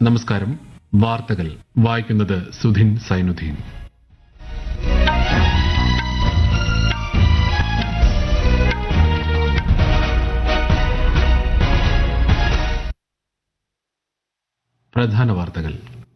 നമസ്കാരം വാർത്തകൾ വായിക്കുന്നത് സുധിൻ സൈനുദ്ദീൻ പ്രധാന വാർത്തകൾ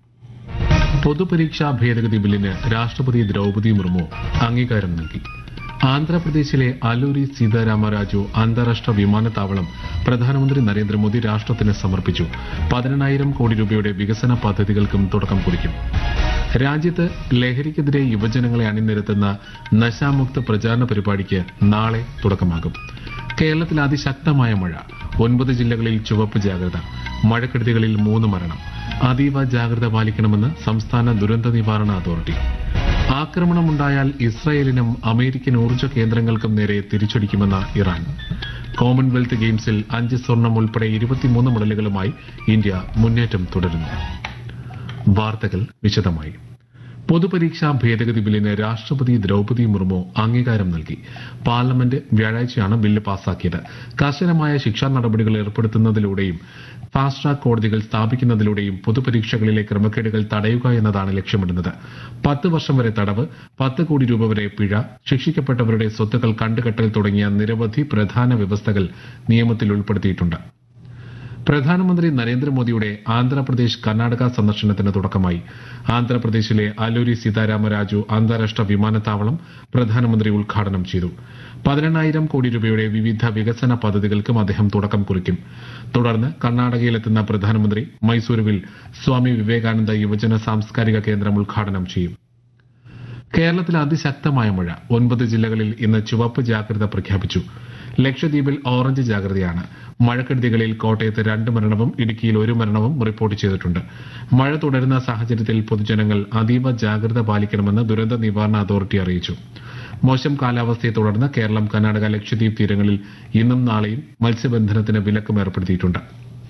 പൊതുപരീക്ഷാ ഭേദഗതി ബില്ലിന് രാഷ്ട്രപതി ദ്രൗപദി മുർമു അംഗീകാരം നൽകി ആന്ധ്രാപ്രദേശിലെ അലൂരി സീതാരാമരാജു അന്താരാഷ്ട്ര വിമാനത്താവളം പ്രധാനമന്ത്രി നരേന്ദ്രമോദി രാഷ്ട്രത്തിന് സമർപ്പിച്ചു പതിനെണ്ണായിരം കോടി രൂപയുടെ വികസന പദ്ധതികൾക്കും തുടക്കം കുറിക്കും രാജ്യത്ത് ലഹരിക്കെതിരെ യുവജനങ്ങളെ അണിനിരത്തുന്ന നശാമുക്ത പ്രചാരണ പരിപാടിക്ക് നാളെ തുടക്കമാകും കേരളത്തിൽ അതിശക്തമായ മഴ ഒൻപത് ജില്ലകളിൽ ചുവപ്പ് ജാഗ്രത മഴക്കെടുതികളിൽ മൂന്ന് മരണം അതീവ ജാഗ്രത പാലിക്കണമെന്ന് സംസ്ഥാന ദുരന്ത നിവാരണ അതോറിറ്റി ആക്രമണമുണ്ടായാൽ ഇസ്രായേലിനും അമേരിക്കൻ ഊർജ്ജ കേന്ദ്രങ്ങൾക്കും നേരെ തിരിച്ചടിക്കുമെന്ന ഇറാൻ കോമൺവെൽത്ത് ഗെയിംസിൽ അഞ്ച് സ്വർണം ഉൾപ്പെടെ ഇരുപത്തിമൂന്ന് മെഡലുകളുമായി ഇന്ത്യ മുന്നേറ്റം തുടരുന്നു വാർത്തകൾ വിശദമായി പൊതുപരീക്ഷാ ഭേദഗതി ബില്ലിന് രാഷ്ട്രപതി ദ്രൗപദി മുർമു അംഗീകാരം നൽകി പാർലമെന്റ് വ്യാഴാഴ്ചയാണ് ബില്ല് പാസാക്കിയത് കർശനമായ ശിക്ഷാ നടപടികൾ ഏർപ്പെടുത്തുന്നതിലൂടെയും ഫാസ്റ്റ് ട്രാക്ക് കോടതികൾ സ്ഥാപിക്കുന്നതിലൂടെയും പൊതുപരീക്ഷകളിലെ ക്രമക്കേടുകൾ തടയുക എന്നതാണ് ലക്ഷ്യമിടുന്നത് പത്ത് വർഷം വരെ തടവ് പത്ത് കോടി രൂപ വരെ പിഴ ശിക്ഷിക്കപ്പെട്ടവരുടെ സ്വത്തുക്കൾ കണ്ടുകെട്ടൽ തുടങ്ങിയ നിരവധി പ്രധാന വ്യവസ്ഥകൾ നിയമത്തിൽ ഉൾപ്പെടുത്തിയിട്ടുണ്ട് പ്രധാനമന്ത്രി നരേന്ദ്രമോദിയുടെ ആന്ധ്രാപ്രദേശ് കർണാടക സന്ദർശനത്തിന് തുടക്കമായി ആന്ധ്രാപ്രദേശിലെ അലൂരി സീതാരാമരാജു അന്താരാഷ്ട്ര വിമാനത്താവളം പ്രധാനമന്ത്രി ഉദ്ഘാടനം ചെയ്തു പതിനെണ്ണായിരം കോടി രൂപയുടെ വിവിധ വികസന പദ്ധതികൾക്കും അദ്ദേഹം തുടക്കം കുറിക്കും തുടർന്ന് കർണാടകയിലെത്തുന്ന പ്രധാനമന്ത്രി മൈസൂരുവിൽ സ്വാമി വിവേകാനന്ദ യുവജന സാംസ്കാരിക കേന്ദ്രം ഉദ്ഘാടനം ചെയ്യും കേരളത്തിൽ അതിശക്തമായ മഴ ഒൻപത് ജില്ലകളിൽ ഇന്ന് ചുവപ്പ് ജാഗ്രത പ്രഖ്യാപിച്ചു ലക്ഷദ്വീപിൽ ഓറഞ്ച് ജാഗ്രതയാണ് മഴക്കെടുതികളിൽ കോട്ടയത്ത് രണ്ട് മരണവും ഇടുക്കിയിൽ ഒരു മരണവും റിപ്പോർട്ട് ചെയ്തിട്ടുണ്ട് മഴ തുടരുന്ന സാഹചര്യത്തിൽ പൊതുജനങ്ങൾ അതീവ ജാഗ്രത പാലിക്കണമെന്ന് ദുരന്ത നിവാരണ അതോറിറ്റി അറിയിച്ചു മോശം കാലാവസ്ഥയെ തുടർന്ന് കേരളം കർണാടക ലക്ഷദ്വീപ് തീരങ്ങളിൽ ഇന്നും നാളെയും മത്സ്യബന്ധനത്തിന് വിലക്കും ഏർപ്പെടുത്തിയിട്ടുണ്ട്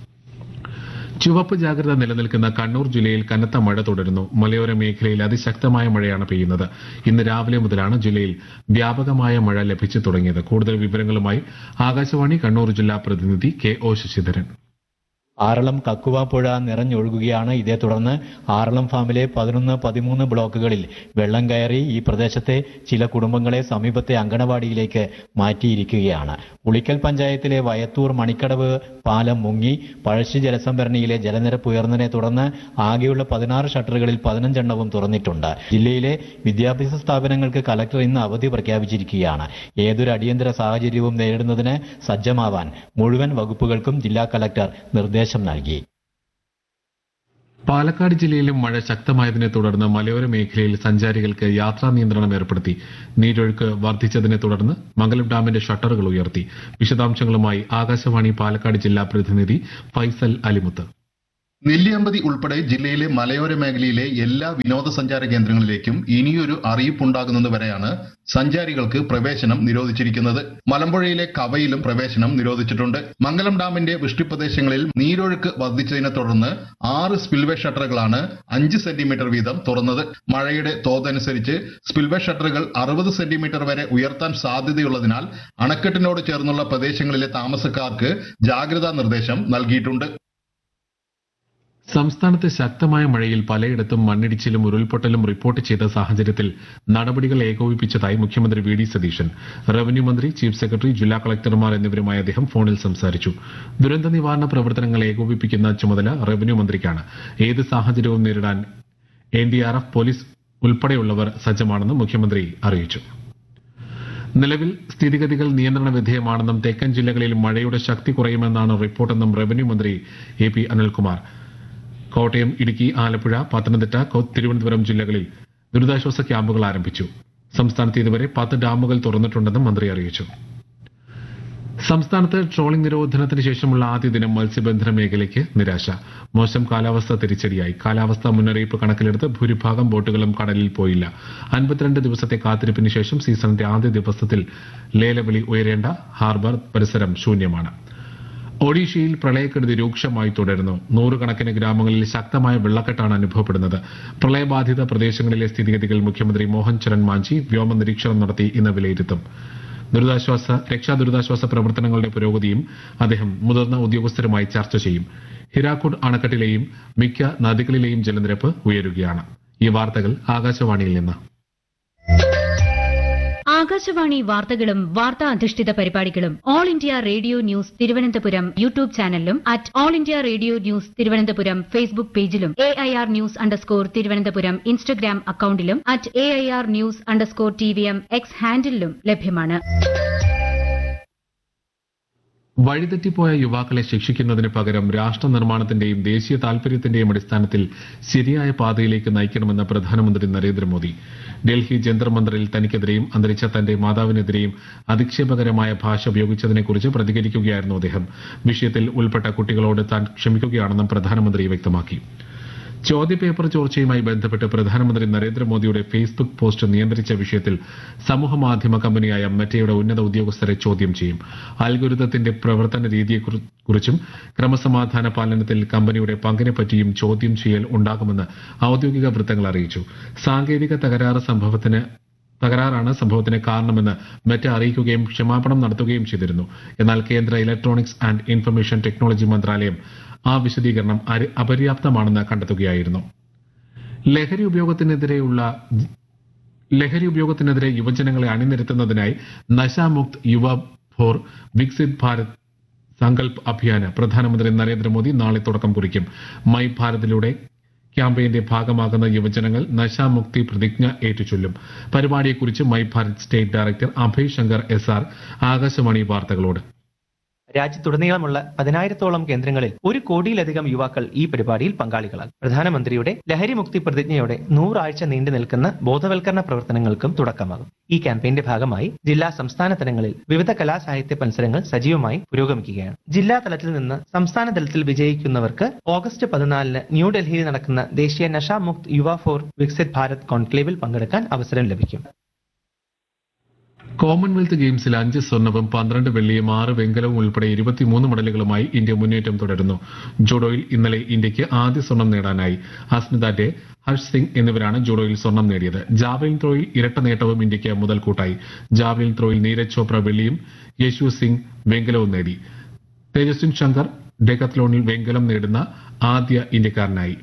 ചുവപ്പ് ജാഗ്രത നിലനിൽക്കുന്ന കണ്ണൂർ ജില്ലയിൽ കനത്ത മഴ തുടരുന്നു മലയോര മേഖലയിൽ അതിശക്തമായ മഴയാണ് പെയ്യുന്നത് ഇന്ന് രാവിലെ മുതലാണ് ജില്ലയിൽ വ്യാപകമായ മഴ ലഭിച്ചു തുടങ്ങിയത് കൂടുതൽ വിവരങ്ങളുമായി ആകാശവാണി കണ്ണൂർ ജില്ലാ പ്രതിനിധി കെ ഒ ശശിധരൻ ആറളം കക്കുവ പുഴ നിറഞ്ഞൊഴുകുകയാണ് ഇതേ തുടർന്ന് ആറളം ഫാമിലെ പതിനൊന്ന് പതിമൂന്ന് ബ്ലോക്കുകളിൽ വെള്ളം കയറി ഈ പ്രദേശത്തെ ചില കുടുംബങ്ങളെ സമീപത്തെ അങ്കണവാടിയിലേക്ക് മാറ്റിയിരിക്കുകയാണ് ഉളിക്കൽ പഞ്ചായത്തിലെ വയത്തൂർ മണിക്കടവ് പാലം മുങ്ങി പഴശ്ശി ജലസംഭരണിയിലെ ജലനിരപ്പ് ഉയർന്നതിനെ തുടർന്ന് ആകെയുള്ള പതിനാറ് ഷട്ടറുകളിൽ പതിനഞ്ചെണ്ണവും തുറന്നിട്ടുണ്ട് ജില്ലയിലെ വിദ്യാഭ്യാസ സ്ഥാപനങ്ങൾക്ക് കലക്ടർ ഇന്ന് അവധി പ്രഖ്യാപിച്ചിരിക്കുകയാണ് ഏതൊരു അടിയന്തര സാഹചര്യവും നേരിടുന്നതിന് സജ്ജമാവാൻ മുഴുവൻ വകുപ്പുകൾക്കും ജില്ലാ കലക്ടർ നിർദ്ദേശം നൽകി പാലക്കാട് ജില്ലയിലും മഴ ശക്തമായതിനെ തുടർന്ന് മലയോര മേഖലയിൽ സഞ്ചാരികൾക്ക് യാത്രാ നിയന്ത്രണം ഏർപ്പെടുത്തി നീരൊഴുക്ക് വർദ്ധിച്ചതിനെ തുടർന്ന് മംഗലം ഡാമിന്റെ ഷട്ടറുകൾ ഉയർത്തി വിശദാംശങ്ങളുമായി ആകാശവാണി പാലക്കാട് ജില്ലാ പ്രതിനിധി ഫൈസൽ അലിമുത്ത് നെല്ലിയമ്പതി ഉൾപ്പെടെ ജില്ലയിലെ മലയോര മേഖലയിലെ എല്ലാ വിനോദസഞ്ചാര കേന്ദ്രങ്ങളിലേക്കും ഇനിയൊരു അറിയിപ്പുണ്ടാകുന്നത് വരെയാണ് സഞ്ചാരികൾക്ക് പ്രവേശനം നിരോധിച്ചിരിക്കുന്നത് മലമ്പുഴയിലെ കവയിലും പ്രവേശനം നിരോധിച്ചിട്ടുണ്ട് മംഗലം ഡാമിന്റെ വൃഷ്ടിപ്രദേശങ്ങളിൽ നീരൊഴുക്ക് വർദ്ധിച്ചതിനെ തുടർന്ന് ആറ് സ്പിൽവേ ഷട്ടറുകളാണ് അഞ്ച് സെന്റിമീറ്റർ വീതം തുറന്നത് മഴയുടെ തോതനുസരിച്ച് സ്പിൽവേ ഷട്ടറുകൾ അറുപത് സെന്റിമീറ്റർ വരെ ഉയർത്താൻ സാധ്യതയുള്ളതിനാൽ അണക്കെട്ടിനോട് ചേർന്നുള്ള പ്രദേശങ്ങളിലെ താമസക്കാർക്ക് ജാഗ്രതാ നിർദ്ദേശം നൽകിയിട്ടുണ്ട് സംസ്ഥാനത്ത് ശക്തമായ മഴയിൽ പലയിടത്തും മണ്ണിടിച്ചിലും ഉരുൾപൊട്ടലും റിപ്പോർട്ട് ചെയ്ത സാഹചര്യത്തിൽ നടപടികൾ ഏകോപിപ്പിച്ചതായി മുഖ്യമന്ത്രി വി ഡി സതീശൻ റവന്യൂ മന്ത്രി ചീഫ് സെക്രട്ടറി ജില്ലാ കളക്ടർമാർ എന്നിവരുമായി അദ്ദേഹം ഫോണിൽ സംസാരിച്ചു ദുരന്ത നിവാരണ പ്രവർത്തനങ്ങൾ ഏകോപിപ്പിക്കുന്ന ചുമതല റവന്യൂ മന്ത്രിക്കാണ് ഏത് സാഹചര്യവും നേരിടാൻ N D R F police ഉൾപ്പെടെയുള്ളവർ സജ്ജമാണെന്ന് മുഖ്യമന്ത്രി അറിയിച്ചു നിലവിൽ സ്ഥിതിഗതികൾ നിയന്ത്രണ വിധേയമാണെന്നും തെക്കൻ ജില്ലകളിൽ മഴയുടെ ശക്തി കുറയുമെന്നാണ് റിപ്പോർട്ടെന്നും റവന്യൂ മന്ത്രി എ പി അനിൽകുമാർ കോട്ടയം ഇടുക്കി ആലപ്പുഴ പത്തനംതിട്ട കൊ- തിരുവനന്തപുരം ജില്ലകളിൽ ദുരിതാശ്വാസ ക്യാമ്പുകൾ ആരംഭിച്ചു സംസ്ഥാനത്ത് ഇതുവരെ പത്ത് ഡാമുകൾ തുറന്നിട്ടുണ്ടെന്നും മന്ത്രി അറിയിച്ചു സംസ്ഥാനത്ത് ട്രോളിംഗ് നിരോധനത്തിന് ശേഷമുള്ള ആദ്യ ദിനം മത്സ്യബന്ധന മേഖലയ്ക്ക് നിരാശ മോശം കാലാവസ്ഥ തിരിച്ചടിയായി കാലാവസ്ഥാ മുന്നറിയിപ്പ് കണക്കിലെടുത്ത് ഭൂരിഭാഗം ബോട്ടുകളും കടലിൽ പോയില്ല അൻപത്തിരണ്ട് ദിവസത്തെ കാത്തിരിപ്പിന് ശേഷം സീസണിന്റെ ആദ്യ ദിവസത്തിൽ ലേലവിളി ഉയരേണ്ട ഹാർബർ പരിസരം ശൂന്യമാണ് ഒഡീഷയിൽ പ്രളയക്കെടുതി രൂക്ഷമായി തുടരുന്നു നൂറുകണക്കിന് ഗ്രാമങ്ങളിൽ ശക്തമായ വെള്ളക്കെട്ടാണ് അനുഭവപ്പെടുന്നത് പ്രളയബാധിത പ്രദേശങ്ങളിലെ സ്ഥിതിഗതികൾ മുഖ്യമന്ത്രി മോഹൻ ചരൺ മാഞ്ചി വ്യോമ നിരീക്ഷണം നടത്തി ഇന്ന് വിലയിരുത്തും ദുരിതാശ്വാസ രക്ഷാ ദുരിതാശ്വാസ പ്രവർത്തനങ്ങളുടെ പുരോഗതിയും അദ്ദേഹം മുതിർന്ന ഉദ്യോഗസ്ഥരുമായി ചർച്ച ചെയ്യും ഹിരാക്കുഡ് അണക്കെട്ടിലെയും മിക്ക നദികളിലെയും ജലനിരപ്പ് ഉയരുകയാണ് ഈ വാർത്തകൾ ആകാശവാണിയിൽ നിന്ന് ആകാശവാണി വാർത്തകളും വാർത്താ അധിഷ്ഠിത പരിപാടികളും all India radio news Thiruvananthapuram YouTube ചാനലിലും at all India radio news Thiruvananthapuram Facebook പേജിലും A I R news underscore Thiruvananthapuram Instagram അക്കൌണ്ടിലും at A I R news underscore T V M X ഹാൻഡിലും ലഭ്യമാണ് വഴിതെറ്റിപ്പോയ യുവാക്കളെ ശിക്ഷിക്കുന്നതിന് പകരം രാഷ്ട്ര നിർമ്മാണത്തിന്റെയും ദേശീയ താൽപര്യത്തിന്റെയും അടിസ്ഥാനത്തിൽ ശരിയായ പാതയിലേക്ക് നയിക്കണമെന്ന് പ്രധാനമന്ത്രി നരേന്ദ്രമോദി ഡൽഹി ജന്തർ മന്ദറിൽ തനിക്കെതിരെയും അന്തരിച്ച തന്റെ മാതാവിനെതിരെയും അധിക്ഷേപകരമായ ഭാഷ ഉപയോഗിച്ചതിനെക്കുറിച്ച് പ്രതികരിക്കുകയായിരുന്നു അദ്ദേഹം വിഷയത്തിൽ ഉൾപ്പെട്ട കുട്ടികളോട് താൻ ക്ഷമിക്കുകയാണെന്നും പ്രധാനമന്ത്രി വ്യക്തമാക്കി ചോദ്യപേപ്പർ ചോർച്ചയുമായി ബന്ധപ്പെട്ട് പ്രധാനമന്ത്രി നരേന്ദ്രമോദിയുടെ ഫേസ്ബുക്ക് പോസ്റ്റ് നിയന്ത്രിച്ച വിഷയത്തിൽ സമൂഹമാധ്യമ കമ്പനിയായ മെറ്റയുടെ ഉന്നത ഉദ്യോഗസ്ഥരെ ചോദ്യം ചെയ്യും അൽഗുരുതത്തിന്റെ പ്രവർത്തന രീതിയെക്കുറിച്ചും ക്രമസമാധാന പാലനത്തിൽ കമ്പനിയുടെ പങ്കിനെപ്പറ്റിയും ചോദ്യം ചെയ്യൽ ഉണ്ടാകുമെന്ന് ഔദ്യോഗിക വൃത്തങ്ങൾ അറിയിച്ചു സാങ്കേതിക തകരാറ് സംഭവത്തിന് തകരാറാണ് സംഭവത്തിന് കാരണമെന്ന് മെറ്റ അറിയിക്കുകയും ക്ഷമാപണം നടത്തുകയും ചെയ്തിരുന്നു എന്നാൽ കേന്ദ്ര ഇലക്ട്രോണിക്സ് ആൻഡ് ഇൻഫർമേഷൻ ടെക്നോളജി മന്ത്രാലയം ആ വിശദീകരണം അരി- അപര്യാപ്തമാണെന്ന് കണ്ടെത്തുകയായിരുന്നു ലഹരി ഉപയോഗത്തിനെതിരെയുള്ള ലഹരി ഉപയോഗത്തിനെതിരെ യുവജനങ്ങളെ അണിനിരത്തുന്നതിനായി നശാമുക്ത് യുവ ഫോർ വികസിത് ഭാരത് സങ്കൽപ് അഭിയാന് പ്രധാനമന്ത്രി നരേന്ദ്രമോദി നാളെ തുടക്കം കുറിക്കും മൈ ഭാരതിലൂടെ ക്യാമ്പയിന്റെ ഭാഗമാകുന്ന യുവജനങ്ങൾ നശാമുക്തി പ്രതിജ്ഞ ഏറ്റുചൊല്ലും പരിപാടിയെക്കുറിച്ച് my Bharat state director Abhay Shankar S R Akashvani വാർത്തകളോട് രാജ്യത്തുടനീളമുള്ള പതിനായിരത്തോളം കേന്ദ്രങ്ങളിൽ ഒരു കോടിയിലധികം യുവാക്കൾ ഈ പരിപാടിയിൽ പങ്കാളികളാകും പ്രധാനമന്ത്രിയുടെ ലഹരിമുക്തി പ്രതിജ്ഞയോടെ നൂറാഴ്ച നീണ്ടു നിൽക്കുന്ന ബോധവൽക്കരണ പ്രവർത്തനങ്ങൾക്കും തുടക്കമാകും ഈ ക്യാമ്പയിന്റെ ഭാഗമായി ജില്ലാ സംസ്ഥാന തലങ്ങളിൽ വിവിധ കലാസാഹിത്യ മത്സരങ്ങൾ സജീവമായി പുരോഗമിക്കുകയാണ് ജില്ലാ തലത്തിൽ നിന്ന് സംസ്ഥാന തലത്തിൽ വിജയിക്കുന്നവർക്ക് ഓഗസ്റ്റ് പതിനാലിന് ന്യൂഡൽഹിയിൽ നടക്കുന്ന ദേശീയ നഷാമുക്ത് യുവ ഫോർ വികസിത് ഭാരത് കോൺക്ലേവിൽ പങ്കെടുക്കാൻ അവസരം ലഭിക്കും കോമൺവെൽത്ത് ഗെയിംസിൽ അഞ്ച് സ്വർണവും പന്ത്രണ്ട് വെള്ളിയും ആറ് വെങ്കലവും ഉൾപ്പെടെ ഇരുപത്തിമൂന്ന് മെഡലുകളുമായി ഇന്ത്യ മുന്നേറ്റം തുടരുന്നു ജൂഡോയിൽ ഇന്നലെ ഇന്ത്യക്ക് ആദ്യ സ്വർണം നേടാനായി അസ്മിത ഡേ ഹർഷ് സിംഗ് എന്നിവരാണ് ജൂഡോയിൽ സ്വർണം നേടിയത് ജാവലിൻ ത്രോയിൽ ഇരട്ട നേട്ടവും ഇന്ത്യക്ക് മുതൽക്കൂട്ടായി ജാവലിൻ ത്രോയിൽ നീരജ് ചോപ്ര വെള്ളിയും യേശു സിംഗ് വെങ്കലവും നേടി തേജസ്വിൻ ശങ്കർ ഡെക്കത്ലോണിൽ വെങ്കലം നേടുന്ന ആദ്യ ഇന്ത്യക്കാരനായി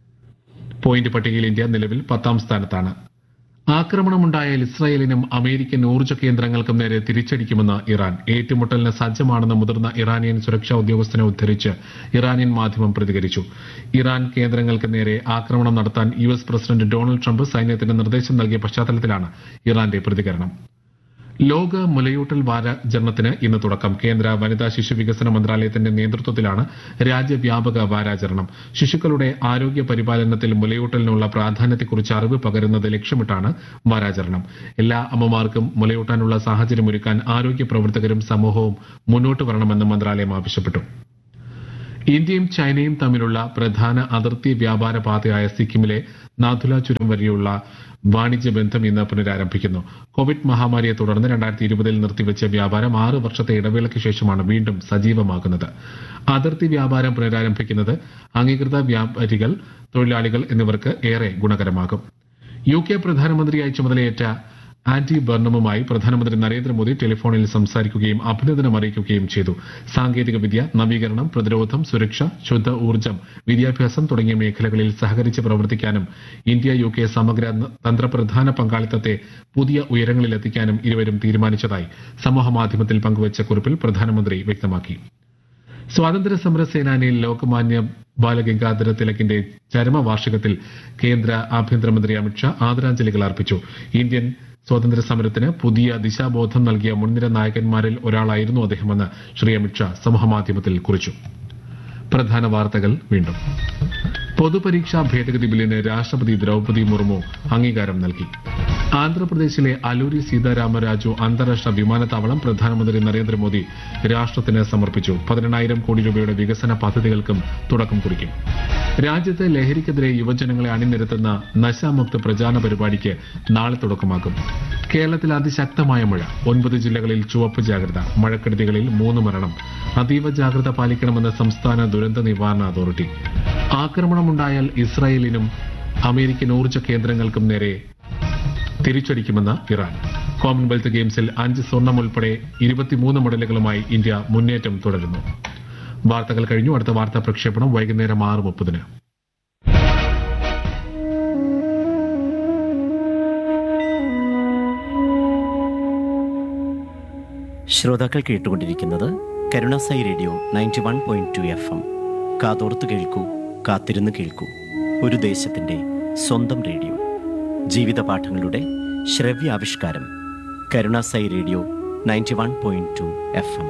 പോയിന്റ് പട്ടികയിൽ ഇന്ത്യ നിലവിൽ പത്താം സ്ഥാനത്താണ് ആക്രമണമുണ്ടായാൽ ഇസ്രായേലിനും അമേരിക്കൻ ഊർജ്ജ കേന്ദ്രങ്ങൾക്കും നേരെ തിരിച്ചടിക്കുമെന്ന് ഇറാൻ ഏറ്റുമുട്ടലിന് സജ്ജമാണെന്ന് മുതിർന്ന ഇറാനിയൻ സുരക്ഷാ ഉദ്യോഗസ്ഥനെ ഉദ്ധരിച്ച് ഇറാനിയൻ മാധ്യമം പ്രതികരിച്ചു ഇറാൻ കേന്ദ്രങ്ങൾക്ക് നേരെ ആക്രമണം നടത്താൻ U S president Donald Trump സൈന്യത്തിന് നിർദ്ദേശം നൽകിയ പശ്ചാത്തലത്തിലാണ് ഇറാന്റെ പ്രതികരണം ലോക മുലയൂട്ടൽ വാരാചരണത്തിന് ഇന്ന് തുടക്കം കേന്ദ്ര വനിതാ ശിശു വികസന മന്ത്രാലയത്തിന്റെ നേതൃത്വത്തിലാണ് രാജ്യവ്യാപക വാരാചരണം ശിശുക്കളുടെ ആരോഗ്യ പരിപാലനത്തിൽ മുലയൂട്ടലിനുള്ള പ്രാധാന്യത്തെക്കുറിച്ച് അറിവ് പകരുന്നത് ലക്ഷ്യമിട്ടാണ് വാരാചരണം എല്ലാ അമ്മമാർക്കും മുലയൂട്ടാനുള്ള സാഹചര്യമൊരുക്കാൻ ആരോഗ്യ പ്രവർത്തകരും സമൂഹവും മുന്നോട്ട് വരണമെന്ന് മന്ത്രാലയം ആവശ്യപ്പെട്ടു ഇന്ത്യയും ചൈനയും തമ്മിലുള്ള പ്രധാന അതിർത്തി വ്യാപാര പാതയായ സിക്കിമിലെ നാഥുല ചുരം വരെയുള്ള വാണിജ്യ ബന്ധം ഇന്ന് പുനരാരംഭിക്കുന്നു കോവിഡ് മഹാമാരിയെ തുടർന്ന് രണ്ടായിരത്തി ഇരുപതിൽ നിർത്തിവെച്ച വ്യാപാരം ആറ് വർഷത്തെ ഇടവേളയ്ക്ക് ശേഷമാണ് വീണ്ടും സജീവമാകുന്നത് അതിർത്തി വ്യാപാരം പുനരാരംഭിക്കുന്നത് അംഗീകൃത വ്യാപാരികൾ തൊഴിലാളികൾ എന്നിവർക്ക് ഏറെ ഗുണകരമാകും യു കെ പ്രധാനമന്ത്രിയായി ചുമതലയേറ്റ ആന്റി ബർണമുമായി പ്രധാനമന്ത്രി നരേന്ദ്രമോദി ടെലിഫോണിൽ സംസാരിക്കുകയും അഭിനന്ദനം അറിയിക്കുകയും ചെയ്തു സാങ്കേതികവിദ്യ നവീകരണം പ്രതിരോധം സുരക്ഷ ശുദ്ധ ഊർജ്ജം വിദ്യാഭ്യാസം തുടങ്ങിയ മേഖലകളിൽ സഹകരിച്ച് പ്രവർത്തിക്കാനും ഇന്ത്യ യു കെ സമഗ്ര തന്ത്രപ്രധാന പങ്കാളിത്തത്തെ പുതിയ ഉയരങ്ങളിലെത്തിക്കാനും ഇരുവരും തീരുമാനിച്ചതായി സമൂഹമാധ്യമത്തിൽ പങ്കുവച്ച കുറിപ്പിൽ പ്രധാനമന്ത്രി വ്യക്തമാക്കി സ്വാതന്ത്ര്യ സമര സേനാനി ലോകമാന്യ ബാലഗംഗാധര തിലകിന്റെ ചരമവാർഷികത്തിൽ കേന്ദ്ര ആഭ്യന്തരമന്ത്രി അമിത്ഷാ ആദരാഞ്ജലികൾ അർപ്പിച്ചു ഇന്ത്യൻ സ്വാതന്ത്ര്യ സമരത്തിന് പുതിയ ദിശാബോധം നൽകിയ മുൻനിര നായകന്മാരിൽ ഒരാളായിരുന്നു അദ്ദേഹമെന്ന് ശ്രീ അമിത്ഷാ സമൂഹമാധ്യമത്തിൽ കുറിച്ചു പ്രധാന വാർത്തകൾ വീണ്ടും പൊതുപരീക്ഷാ ഭേദഗതി ബില്ലിന് രാഷ്ട്രപതി ദ്രൗപദി മുർമു അംഗീകാരം നൽകി ആന്ധ്രാപ്രദേശിലെ അലൂരി സീതാരാമരാജു അന്താരാഷ്ട്ര വിമാനത്താവളം പ്രധാനമന്ത്രി നരേന്ദ്രമോദി രാഷ്ട്രത്തിന് സമർപ്പിച്ചു പതിനെണ്ണായിരം കോടി രൂപയുടെ വികസന പദ്ധതികൾക്കും തുടക്കം കുറിക്കും രാജ്യത്ത് ലഹരിക്കെതിരെ യുവജനങ്ങളെ അണിനിരത്തുന്ന നശാമുക്ത പ്രചാരണ പരിപാടിക്ക് നാളെ തുടക്കമാകും കേരളത്തിൽ അതിശക്തമായ മഴ ഒൻപത് ജില്ലകളിൽ ചുവപ്പ് ജാഗ്രത മഴക്കെടുതികളിൽ മൂന്ന് മരണം അതീവ ജാഗ്രത പാലിക്കണമെന്ന് സംസ്ഥാന ദുരന്ത നിവാരണ അതോറിറ്റി ആക്രമണമുണ്ടായാൽ ഇസ്രായേലിനും അമേരിക്കൻ ഊർജ്ജ കേന്ദ്രങ്ങൾക്കും നേരെ തിരിച്ചടിക്കുമെന്ന് ഇറാൻ കോമൺവെൽത്ത് ഗെയിംസിൽ അഞ്ച് സ്വർണം ഉൾപ്പെടെ ഇരുപത്തിമൂന്ന് മെഡലുകളുമായി ഇന്ത്യ മുന്നേറ്റം തുടരുന്നു വാർത്തകൾ കഴിഞ്ഞു അടുത്ത വാർത്താ പ്രക്ഷേപണം വൈകുന്നേരം ആറ് മുപ്പതിന് ശ്രോതാക്കൾ കേട്ടുകൊണ്ടിരിക്കുന്നത് Karunasai radio ninety one point two F M കാതോർത്ത് കേൾക്കൂ കാത്തിരുന്ന് കേൾക്കൂ ഒരു ദേശത്തിൻ്റെ സ്വന്തം റേഡിയോ ജീവിത പാഠങ്ങളുടെ ശ്രവ്യാവിഷ്കാരം Karunasai radio ninety one point two F M